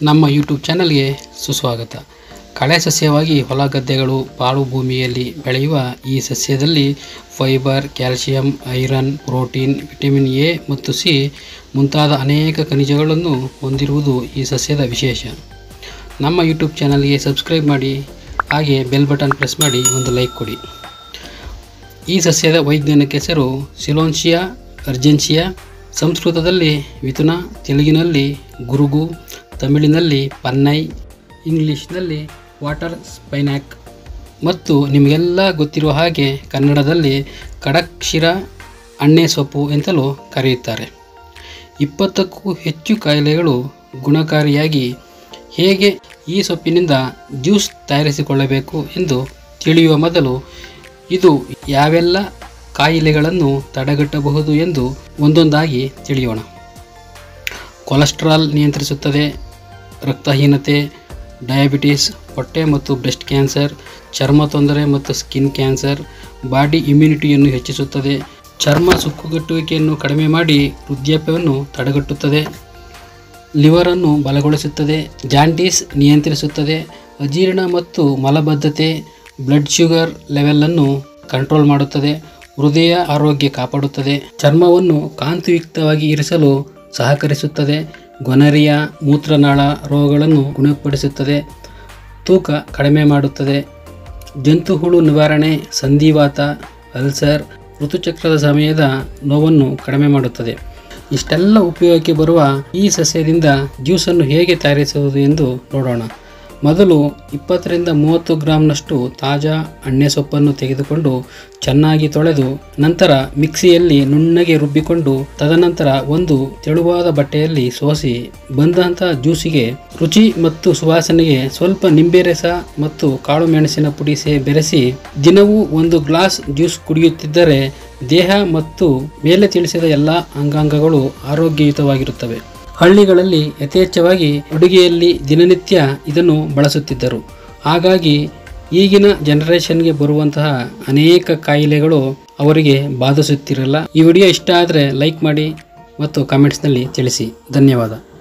ನಮ್ಮ ಯೂಟ್ಯೂಬ್ ಚಾನಲ್ಗೆ ಸುಸ್ವಾಗತ ಕಳೆ ಸಸ್ಯವಾಗಿ ಹೊಲ ಗದ್ದೆಗಳು ಪಾಳು ಭೂಮಿಯಲ್ಲಿ ಬೆಳೆಯುವ ಈ ಸಸ್ಯದಲ್ಲಿ fibre calcium iron protein vitamin A ಮತ್ತು ಸಿ ಮುಂತಾದ ಅನೇಕ ಖನಿಜಗಳನ್ನು ಹೊಂದಿರುವುದು ಈ ಸಸ್ಯದ ವಿಶೇಷ ನಮ್ಮ ಯೂಟ್ಯೂಬ್ ಚಾನಲ್ಗೆ ಸಬ್ಸ್ಕ್ರೈಬ್ ಮಾಡಿ ಹಾಗೆ ಬೆಲ್ ಬಟನ್ ಪ್ರೆಸ್ ಮಾಡಿ ಒಂದು ಲೈಕ್ ಕೊಡಿ ಈ ಸಸ್ಯದ ವೈಜ್ಞಾನಿಕ ಹೆಸರು ಸಿಲೋನ್ಶಿಯಾ ಅರ್ಜೆನ್ಸಿಯಾ ಸಂಸ್ಕೃತದಲ್ಲಿ ಮಿಥುನ ತೆಲುಗಿನಲ್ಲಿ ಗುರುಗು ತಮಿಳಿನಲ್ಲಿ ಪನ್ನೈ ಇಂಗ್ಲೀಷ್ನಲ್ಲಿ ವಾಟರ್ ಸ್ಪೈನ್ಯಾಕ್ ಮತ್ತು ನಿಮಗೆಲ್ಲ ಗೊತ್ತಿರುವ ಹಾಗೆ ಕನ್ನಡದಲ್ಲಿ ಕಡಕ್ಷಿರ ಅಣ್ಣೆ ಸೊಪ್ಪು ಎಂತಲೂ ಕರೆಯುತ್ತಾರೆ ಇಪ್ಪತ್ತಕ್ಕೂ ಹೆಚ್ಚು ಕಾಯಿಲೆಗಳು ಗುಣಕಾರಿಯಾಗಿ ಹೇಗೆ ಈ ಸೊಪ್ಪಿನಿಂದ ಜ್ಯೂಸ್ ತಯಾರಿಸಿಕೊಳ್ಳಬೇಕು ಎಂದು ತಿಳಿಯುವ ಮೊದಲು ಇದು ಯಾವೆಲ್ಲ ಕಾಯಿಲೆಗಳನ್ನು ತಡೆಗಟ್ಟಬಹುದು ಎಂದು ಒಂದೊಂದಾಗಿ ತಿಳಿಯೋಣ ಕೊಲೆಸ್ಟ್ರಾಲ್ ನಿಯಂತ್ರಿಸುತ್ತದೆ ರಕ್ತಹೀನತೆ ಡಯಾಬಿಟಿಸ್ ಹೊಟ್ಟೆ ಮತ್ತು ಬ್ರೆಸ್ಟ್ ಕ್ಯಾನ್ಸರ್ ಚರ್ಮ ತೊಂದರೆ ಮತ್ತು ಸ್ಕಿನ್ ಕ್ಯಾನ್ಸರ್ ಬಾಡಿ ಇಮ್ಯುನಿಟಿಯನ್ನು ಹೆಚ್ಚಿಸುತ್ತದೆ ಚರ್ಮ ಸುಕ್ಕುಗಟ್ಟುವಿಕೆಯನ್ನು ಕಡಿಮೆ ಮಾಡಿ ವೃದ್ಧಾಪ್ಯವನ್ನು ತಡೆಗಟ್ಟುತ್ತದೆ ಲಿವರನ್ನು ಬಲಗೊಳಿಸುತ್ತದೆ ಜಾಂಡೀಸ್ ನಿಯಂತ್ರಿಸುತ್ತದೆ ಅಜೀರ್ಣ ಮತ್ತು ಮಲಬದ್ಧತೆ ಬ್ಲಡ್ ಶುಗರ್ ಲೆವೆಲನ್ನು ಕಂಟ್ರೋಲ್ ಮಾಡುತ್ತದೆ ಹೃದಯ ಆರೋಗ್ಯ ಕಾಪಾಡುತ್ತದೆ ಚರ್ಮವನ್ನು ಕಾಂತಿಯುಕ್ತವಾಗಿ ಇರಿಸಲು ಸಹಕರಿಸುತ್ತದೆ ಗೊನರಿಯಾ ಮೂತ್ರನಾಳ ರೋಗಗಳನ್ನು ಗುಣಪಡಿಸುತ್ತದೆ ತೂಕ ಕಡಿಮೆ ಮಾಡುತ್ತದೆ ಜಂತುಹುಳು ನಿವಾರಣೆ ಸಂಧಿವಾತ ಅಲ್ಸರ್ ಋತುಚಕ್ರದ ಸಮಯದ ನೋವನ್ನು ಕಡಿಮೆ ಮಾಡುತ್ತದೆ ಇಷ್ಟೆಲ್ಲ ಉಪಯೋಗಕ್ಕೆ ಬರುವ ಈ ಸಸ್ಯದಿಂದ ಜ್ಯೂಸನ್ನು ಹೇಗೆ ತಯಾರಿಸುವುದು ಎಂದು ನೋಡೋಣ ಮೊದಲು ಇಪ್ಪತ್ತರಿಂದ ಮೂವತ್ತು ಗ್ರಾಂನಷ್ಟು ತಾಜಾ ಅಣ್ಣೆ ಸೊಪ್ಪನ್ನು ತೆಗೆದುಕೊಂಡು ಚೆನ್ನಾಗಿ ತೊಳೆದು ನಂತರ ಮಿಕ್ಸಿಯಲ್ಲಿ ನುಣ್ಣಗೆ ರುಬ್ಬಿಕೊಂಡು ತದನಂತರ ಒಂದು ತೆಳುವಾದ ಬಟ್ಟೆಯಲ್ಲಿ ಸೋಸಿ ಬಂದಂಥ ಜ್ಯೂಸಿಗೆ ರುಚಿ ಮತ್ತು ಸುವಾಸನೆಗೆ ಸ್ವಲ್ಪ ನಿಂಬೆ ರಸ ಮತ್ತು ಕಾಳು ಮೆಣಸಿನ ಪುಡಿ ಸೇ ಬೆರೆಸಿ ದಿನವೂ ಒಂದು ಗ್ಲಾಸ್ ಜ್ಯೂಸ್ ಕುಡಿಯುತ್ತಿದ್ದರೆ ದೇಹ ಮತ್ತು ಮೇಲೆ ತಿಳಿಸಿದ ಎಲ್ಲ ಅಂಗಾಂಗಗಳು ಆರೋಗ್ಯಯುತವಾಗಿರುತ್ತವೆ ಹಳ್ಳಿಗಳಲ್ಲಿ ಯಥೇಚ್ಛವಾಗಿ ಅಡುಗೆಯಲ್ಲಿ ದಿನನಿತ್ಯ ಇದನ್ನು ಬಳಸುತ್ತಿದ್ದರು ಹಾಗಾಗಿ ಈಗಿನ ಜನರೇಷನ್ಗೆ ಬರುವಂತಹ ಅನೇಕ ಕಾಯಿಲೆಗಳು ಅವರಿಗೆ ಬಾಧಿಸುತ್ತಿರಲ್ಲ ಈ ವಿಡಿಯೋ ಇಷ್ಟ ಆದರೆ ಲೈಕ್ ಮಾಡಿ ಮತ್ತು ಕಮೆಂಟ್ಸ್ನಲ್ಲಿ ತಿಳಿಸಿ ಧನ್ಯವಾದ